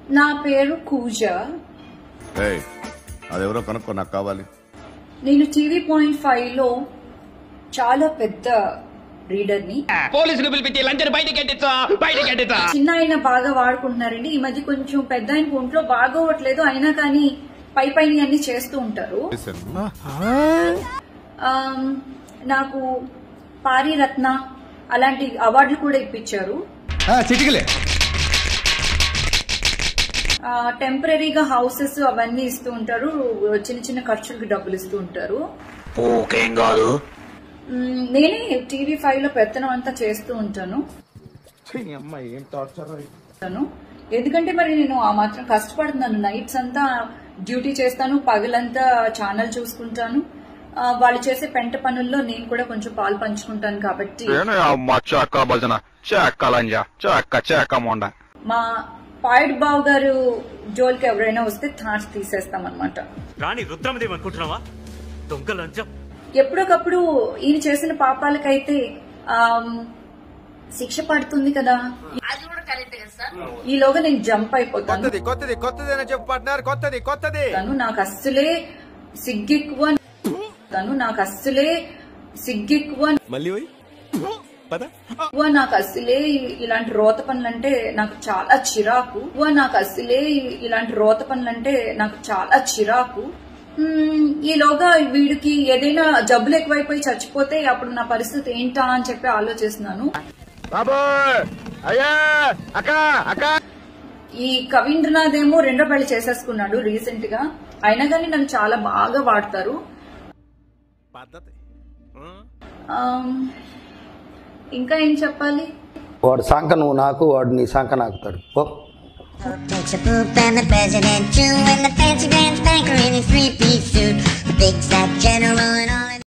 నా పేరు కూజ ఏయ్ అదెవరో కనుక్కో నాకు కావాలి నేను టీవీ పాయింట్ ఫైవ్ లో చాలా పెద్ద రీడర్ని పోలీసులు పిలిపించి లంచం బయటికి ఎట్టించా బయటికి ఎట్టించా చిన్న ఆయన బాగా వాడుకుంటున్నారండి ఈ మధ్య కొంచెం పెద్ద ఆయన ఒంట్లో బాగోవట్లేదు అయినా కానీ పై పైన అన్ని చేస్తూ ఉంటారు ఆమ్, నాకు పారిరత్న అలాంటి అవార్డులు కూడా ఇప్పించారు చిటికలే టెంపరీగా హౌసెస్ అవన్నీ ఇస్తూ ఉంటారు చిన్న చిన్న ఖర్చులకు డబ్బులు ఇస్తూ ఉంటారు మ్, నేనే టీవీ ఫైవ్ లో పెత్తనం అంతా చేస్తూ ఉంటాను ఉంటాను. ఎందుకంటే మరి నేను ఆ మాత్రం కష్టపడుతున్నాను నైట్స్ అంతా డ్యూటీ చేస్తాను పగలంతా ఛానల్ చూసుకుంటాను ఆ, వాళ్ళు చేసే పెంట పనుల్లో నేను కూడా కొంచెం పాలు పంచుకుంటాను కాబట్టి అమ్మ చెక్క భజన చెక్క లంజ చెక్క చెక్క మొండ మా పాయిడ్ బాబు గారు జోలికి ఎవరైనా వస్తే థాట్స్ తీసేస్తాం అనమాట రాణి రుద్రమదేవి అనుకుంటున్నావా దొంగ లంచం ఎప్పటికప్పుడు ఈయన చేసిన పాపాలకైతే ఆమ్, శిక్ష పడుతుంది కదా ఈలోగా నేను జంప్ అయిపోతాను కొత్తది కొత్తది అని చెప్పు పార్ట్నర్ కొత్తది కొత్తది తను నాకు అస్సలే సిగ్గెక్కువ తను నాకు అస్సలే సిగ్గెక్కువ మళ్ళీ పోయి పద ఎక్కువ నాకు అస్సలే ఇ- ఇలాంటి రోత పనులంటే నాకు చాలా చిరాకు ఎక్కువ నాకు అస్సలే ఇ- ఇలాంటి రోత పనులంటే నాకు చాలా చిరాకు మ్మ్, ఈలోగా వీడికి ఏదైనా జబ్బులు ఎక్కువైపోయి చచ్చిపోతే అప్పుడు నా పరిస్థితి ఏంటా అని చెప్పి ఆలోచిస్తున్నాను బాబు అయ్యా అక్క అక్క ఈ కవీంద్రనాథ్ ఏమో రెండో పెళ్లి చేసేసుకున్నాడు రీసెంట్ గా అయినా కానీ నన్ను చాలా బాగా వాడతారు పద్ధతి ఆమ్, ఇంకా ఏం చెప్పాలి వాడు సంక నువ్వు నాకు వాడు నీ సంక నాకుతాడు ఓ Takes a poop and the president too, and the fancy pants banker in his three-piece suit, the big fat general and all.